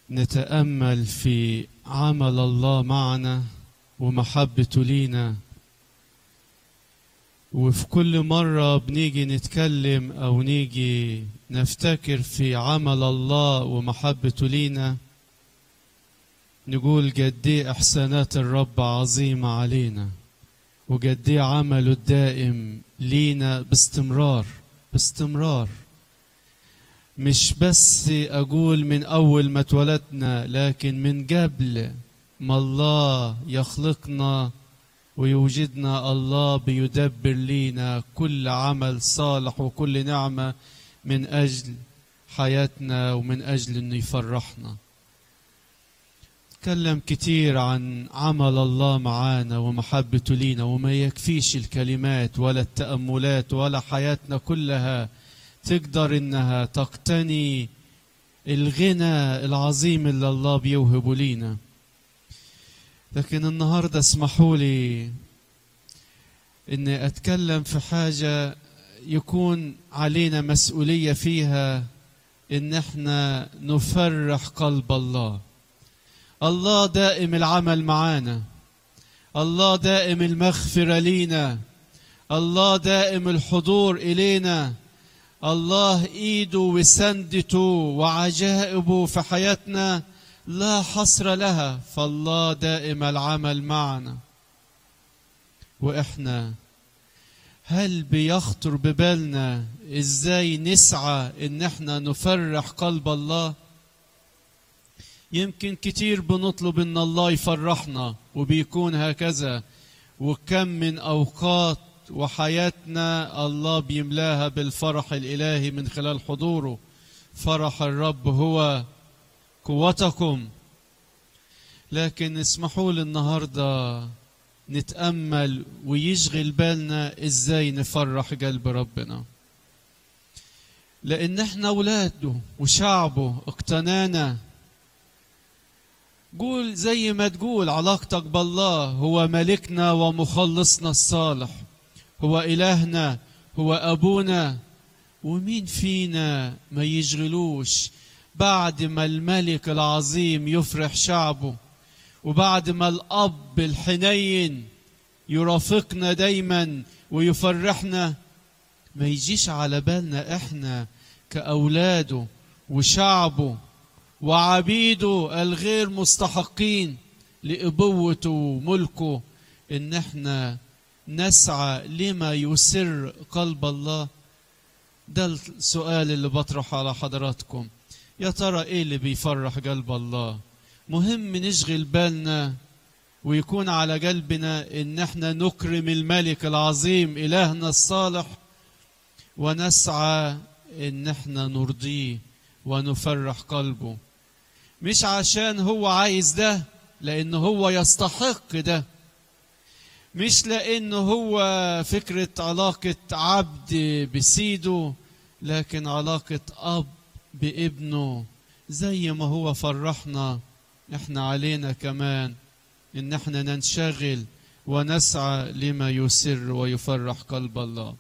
نتامل في عمل الله معنا ومحبته لينا وفي كل مره بنيجي نتكلم او نيجي نفتكر في عمل الله ومحبته لينا نقول قد ايه احسانات الرب عظيمه علينا وقد ايه عمله الدائم لينا باستمرار باستمرار مش بس اقول من اول ما اتولدنا لكن من قبل ما الله يخلقنا ويوجدنا الله بيدبر لينا كل عمل صالح وكل نعمه من اجل حياتنا ومن اجل انه يفرحنا تكلم كتير عن عمل الله معانا ومحبته لينا وما يكفيش الكلمات ولا التأملات ولا حياتنا كلها تقدر انها تقتني الغنى العظيم اللي الله بيوهبه لينا لكن النهارده اسمحوا لي اني اتكلم في حاجه يكون علينا مسؤوليه فيها ان احنا نفرح قلب الله الله دائم العمل معانا الله دائم المغفرة لينا الله دائم الحضور إلينا الله إيده وسندته وعجائبه في حياتنا لا حصر لها فالله دائم العمل معنا وإحنا هل بيخطر ببالنا إزاي نسعى إن إحنا نفرح قلب الله؟ يمكن كتير بنطلب ان الله يفرحنا وبيكون هكذا وكم من اوقات وحياتنا الله بيملاها بالفرح الالهي من خلال حضوره فرح الرب هو قوتكم لكن اسمحوا لي النهارده نتامل ويشغل بالنا ازاي نفرح قلب ربنا لان احنا اولاده وشعبه اقتنانا قول زي ما تقول علاقتك بالله هو ملكنا ومخلصنا الصالح هو إلهنا هو أبونا ومين فينا ما يشغلوش بعد ما الملك العظيم يفرح شعبه وبعد ما الأب الحنين يرافقنا دايما ويفرحنا ما يجيش على بالنا احنا كأولاده وشعبه وعبيده الغير مستحقين لأبوته وملكه إن احنا نسعى لما يسر قلب الله ده السؤال اللي بطرحه على حضراتكم يا ترى ايه اللي بيفرح قلب الله مهم نشغل بالنا ويكون على قلبنا ان احنا نكرم الملك العظيم الهنا الصالح ونسعى ان احنا نرضيه ونفرح قلبه مش عشان هو عايز ده لان هو يستحق ده مش لان هو فكره علاقه عبد بسيده لكن علاقه اب بابنه زي ما هو فرحنا احنا علينا كمان ان احنا ننشغل ونسعى لما يسر ويفرح قلب الله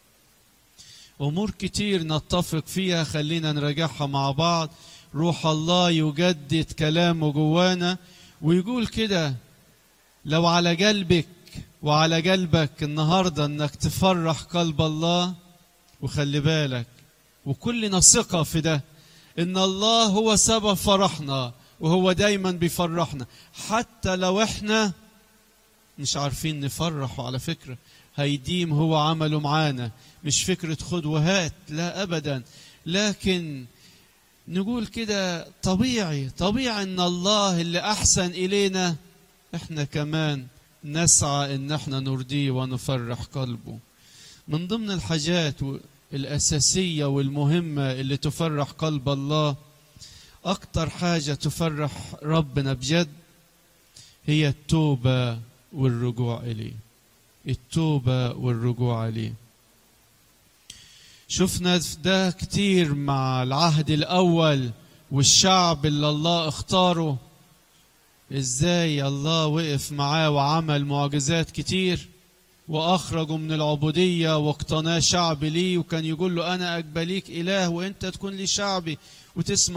امور كتير نتفق فيها خلينا نراجعها مع بعض روح الله يجدد كلامه جوانا ويقول كده لو على قلبك وعلى قلبك النهارده انك تفرح قلب الله وخلي بالك وكلنا ثقة في ده ان الله هو سبب فرحنا وهو دايما بيفرحنا حتى لو احنا مش عارفين نفرح على فكرة هيديم هو عمله معانا مش فكرة خد وهات لا أبدا لكن نقول كده طبيعي طبيعي ان الله اللي احسن الينا احنا كمان نسعى ان احنا نرضيه ونفرح قلبه من ضمن الحاجات الاساسيه والمهمه اللي تفرح قلب الله اكتر حاجه تفرح ربنا بجد هي التوبه والرجوع اليه التوبه والرجوع اليه شفنا ده كتير مع العهد الأول والشعب اللي الله اختاره ازاي الله وقف معاه وعمل معجزات كتير واخرجه من العبوديه واقتناه شعب ليه وكان يقول له انا اقبليك اله وانت تكون لي شعبي وتسمع